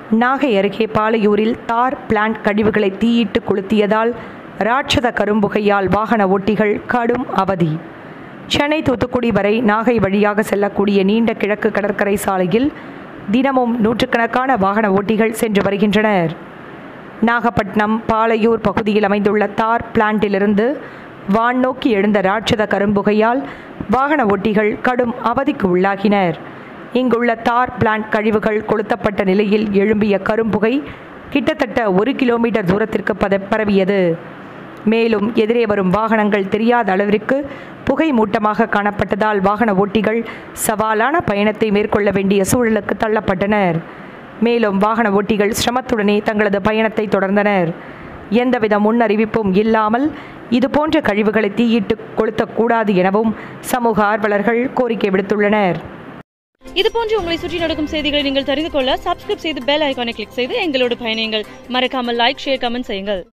நாகை அருகே பாலையூரில் தார் பிளான்ட் கழிவுகளை தீயிட்டு கொளுத்தியதால் ராட்சத கரும்புகையால் வாகன ஓட்டிகள் கடும் அவதி சென்னை தூத்துக்குடி வரை நாகை வழியாக செல்லக்கூடிய நீண்ட கிழக்கு கடற்கரை சாலையில் தினமும் நூற்றுக்கணக்கான வாகன ஓட்டிகள் சென்று வருகின்றனர் நாகப்பட்டினம் பாலையூர் பகுதியில் அமைந்துள்ள தார் பிளான்ட்டிலிருந்து வான் நோக்கி எழுந்த ராட்சத கரும்புகையால் வாகன ஓட்டிகள் கடும் அவதிக்கு உள்ளாகினர் இங்குள்ள தார் பிளான்ட் கழிவுகள் கொளுத்தப்பட்ட நிலையில் எழும்பிய கரும்புகை கிட்டத்தட்ட ஒரு கிலோமீட்டர் தூரத்திற்கு பத பரவியது மேலும் எதிரே வரும் வாகனங்கள் தெரியாத அளவிற்கு புகை மூட்டமாக காணப்பட்டதால் வாகன ஓட்டிகள் சவாலான பயணத்தை மேற்கொள்ள வேண்டிய சூழலுக்கு தள்ளப்பட்டனர் மேலும் வாகன ஓட்டிகள் சிரமத்துடனே தங்களது பயணத்தை தொடர்ந்தனர் எந்தவித முன் அறிவிப்பும் இல்லாமல் இதுபோன்ற கழிவுகளை தீயிட்டு கொளுத்தக்கூடாது எனவும் சமூக ஆர்வலர்கள் கோரிக்கை விடுத்துள்ளனர் இது போன்று உங்களை சுற்றி நடக்கும் செய்திகளை நீங்கள் தெரிந்து கொள்ள சப்ஸ்கிரைப் செய்து பெல் ஐகானை கிளிக் செய்து எங்களோடு பயணியுங்கள் மறக்காமல் லைக் ஷேர் கமெண்ட் செய்யுங்கள்